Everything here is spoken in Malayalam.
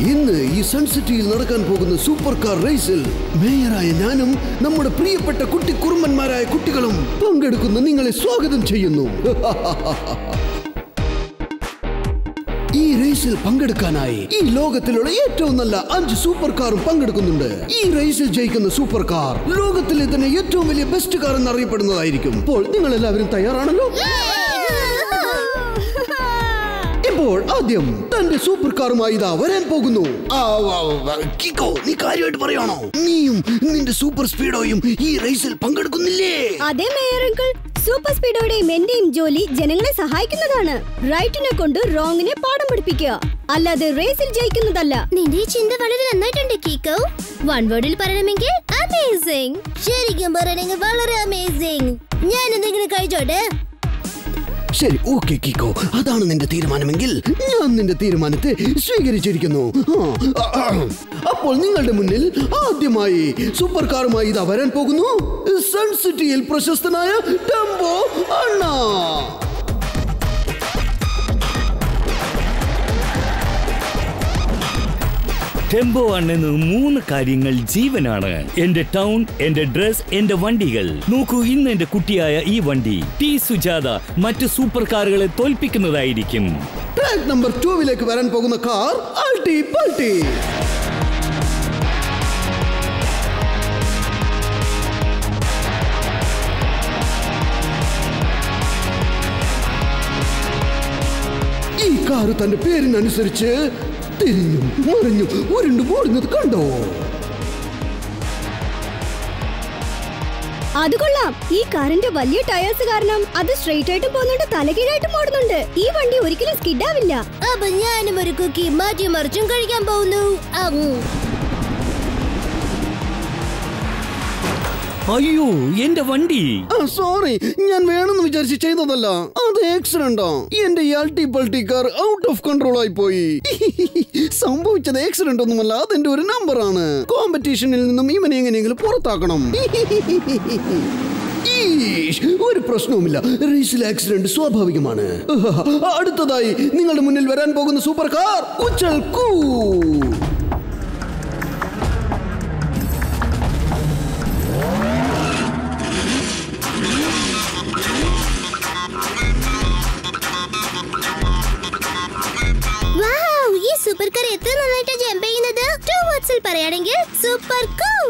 ഇന്ന് ഈ സൺസിറ്റിയിൽ നടക്കാൻ പോകുന്ന സൂപ്പർ കാർ റേസിൽ മേയറായ ഞാനും നമ്മുടെ പ്രിയപ്പെട്ട കുട്ടി കുറുമ്പന്മാരായ കുട്ടികളും പങ്കെടുക്കുന്ന നിങ്ങളെ സ്വാഗതം ചെയ്യുന്നു ഈ റേസിൽ പങ്കെടുക്കാനായി ഈ ലോകത്തിലുള്ള ഏറ്റവും നല്ല അഞ്ച് സൂപ്പർ കാറും പങ്കെടുക്കുന്നുണ്ട് ഈ റേസിൽ ജയിക്കുന്ന സൂപ്പർ കാർ ലോകത്തിലെ തന്നെ ഏറ്റവും വലിയ ബെസ്റ്റ് കാർ എന്നറിയപ്പെടുന്നതായിരിക്കും ഇപ്പോൾ നിങ്ങൾ എല്ലാവരും തയ്യാറാണല്ലോ ഇപ്പോൾ ആദ്യം തന്റെ സൂപ്പർ കാറുമായി ഇതാ വരാൻ പോകുന്നു ആ, ആ, ആ, കിക്കോ നീ കാര്യമായിട്ട് പറയാണോ നീയും നിന്റെ സൂപ്പർ സ്പീഡോയും ഈ റേസിൽ പങ്കെടുക്കുന്നില്ലേ അതെ മേയർ അങ്കിൾ സൂപ്പർ സ്പീഡോയുടെയും എന്റെയും ജോലി ജനങ്ങളെ സഹായിക്കുന്നതാണ് റൈറ്റിനെ കൊണ്ട് റോങ്ങിനെ പാഠം പഠിപ്പിക്കുക അല്ലാതെ റേസിൽ ജയിക്കുന്നതല്ല നിന്റെ ഈ ചിന്ത വളരെ നന്നായിട്ടുണ്ട് കീക്കോ വൺ വേർഡിൽ പറയണമെങ്കിൽ അമേസിംഗ് ശരിക്കും പറയണമെങ്കിൽ വളരെ അമേസിംഗ് ഞാൻ എന്തെങ്കിലും കഴിച്ചോട്ടെ ശരി ഓക്കെ കിക്കോ അതാണ് നിന്റെ തീരുമാനമെങ്കിൽ ഞാൻ നിന്റെ തീരുമാനത്തെ സ്വീകരിച്ചിരിക്കുന്നു ആ, ആ, ആ. അപ്പോൾ നിങ്ങളുടെ മുന്നിൽ ആദ്യമായി സൂപ്പർ കാറുമായി ഇതാ വരാൻ പോകുന്നു സൺ സിറ്റിയിൽ പ്രശസ്തനായ ടെമ്പോ അണ്ണ ടെമ്പോ അണ്ണെന്ന് മൂന്ന് കാര്യങ്ങൾ ജീവനാണ് എന്റെ ടൗൺ എന്റെ ഡ്രസ് എന്റെ വണ്ടികൾ നോക്കൂ ഇന്ന് എന്റെ കുട്ടിയായ ഈ വണ്ടി ടി സുജാത മറ്റ് സൂപ്പർ കാറുകളെ തോൽപ്പിക്കുന്നതായിരിക്കും ട്രാക്ക് നമ്പർ ടൂവിലേക്ക് വരാൻ പോകുന്ന കാർ അൾട്ടി പൾട്ടി ഈ കാറ് തന്റെ പേരിനനുസരിച്ച് തിരിഞ്ഞു മറിഞ്ഞു ഉരുണ്ടു ഓടുന്നത് കണ്ടോ അത് കൊള്ളാം ഈ കാറിന്റെ വലിയ ടയേഴ്സ് കാരണം അത് സ്ട്രെയിറ്റ് ആയിട്ട് പോകുന്നുണ്ട് തലകീഴായിട്ടും ഓടുന്നുണ്ട് ഈ വണ്ടി ഒരിക്കലും സ്കിഡാവില്ല അപ്പൊ ഞാനും ഒരു കുക്കി മാറ്റി മറിച്ചും കഴിക്കാൻ പോകുന്നു അങ്ങ്. അയ്യോ എന്റെ വണ്ടി സോറി ഞാൻ വേണമെന്ന് വിചാരിച്ച് ചെയ്തതല്ല അത് ആക്സിഡന്റാ എന്റെ ഈ അൾട്ടി പൾട്ടി കാർ ഔട്ട് ഓഫ് കൺട്രോൾ ആയി പോയി സംഭവിച്ചത് ആക്സിഡന്റ് ഒന്നുമല്ല അതെന്റെ ഒരു നമ്പറാണ് കോമ്പറ്റീഷനിൽ നിന്നും ഇവനെ എങ്ങനെയെങ്കിലും പുറത്താക്കണം ഈഷ്, ഒരു പ്രശ്നവുമില്ല റേസിൽ ആക്സിഡന്റ് സ്വാഭാവികമാണ് അടുത്തതായി നിങ്ങളുടെ മുന്നിൽ വരാൻ പോകുന്ന സൂപ്പർ കാർ ഉച്ചൽ കൂ വൗ, ഈ സൂപ്പർ കാർ എത്ര നന്നായിട്ട് ജമ്പ് ചെയ്യുന്നത് ടു വേർഡ്സിൽ പറയുകയാണെങ്കിൽ സൂപ്പർ കൂൾ